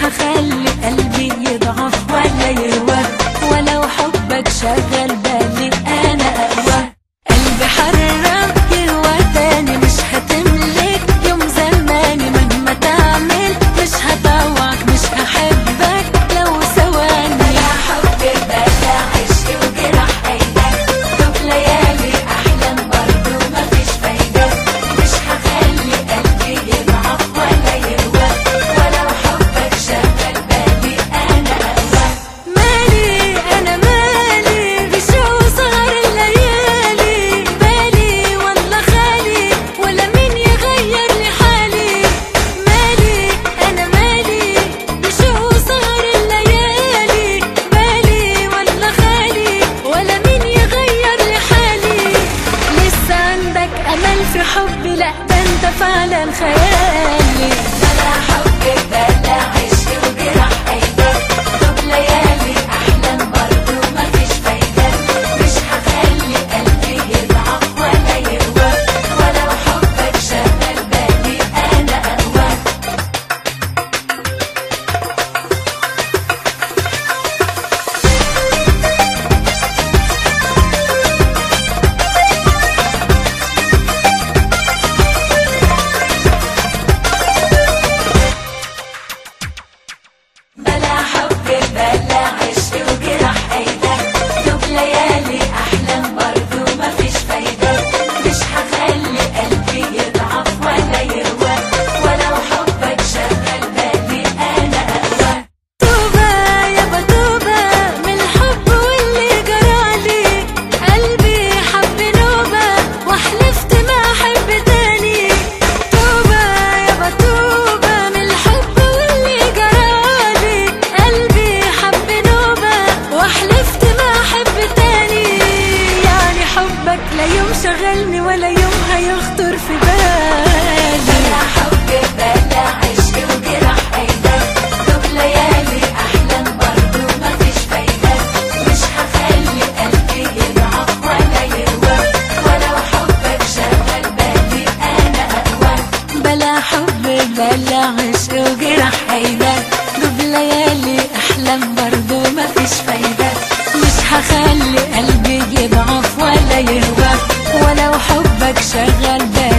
هخلي قلبي يضعف ولا يهوى ولو حبك شغل بالي انا اقوى قلبي حرام يهوى تاني مش هتملك يوم زماني مهما تعمل مش هطوعك مش هحبك لو ثواني لا حب بلا عشق وجرح ايدك طب ليالي احلام برضو مفيش فايدة مش هخلي قلبي يضعف ولا يهوى ولو حبك شغل بالي انا اقوى مالي انا مالي بشو سهر الليالي بالي والله خالي ولا مين يغير لي حالي مالي انا مالي بشو سهر الليالي بالي والله خالي ولا مين يغير لي حالي لسه عندك امل في حبي لا ده انت فعلا خيالي بلا حب بلا عشق وجرح ايدك طب ليالي احلام برضو مفيش فايدة مش هخلي قلبي يضعف ولا يهوى ولو حبك شغل بالي انا اقوى بلا حب بلا عشق وجرح ايدك دوب ليالي احلام برضو مفيش فايدة مش هخلي قلبي يضعف ولا يهوى ولو حبك شغل بالي انا اقوى توبة يابا توبة من الحب واللي جرالي قلبي حب نوبة وحلفت ما أحب تاني توبة يابا توبة من الحب واللي جرالي قلبي حب نوبة وحلفت ما أحب تاني يعني حبك لا يوم شغلني ولا يوم هيخطر في بالي بلا حب بلا عشق وجرح ايدك دوب ليالي احلام برضو مفيش فايدة مش هخلي قلبي يضعف ولا يهوى ولو حبك شغل بالي انا اقوى بلا حب بلا عشق وجرح هيدا دوب ليالي احلام برضو مفيش فايدة مش هخلي قلبي يضعف ولا يهوى ولو حبك شغل بالي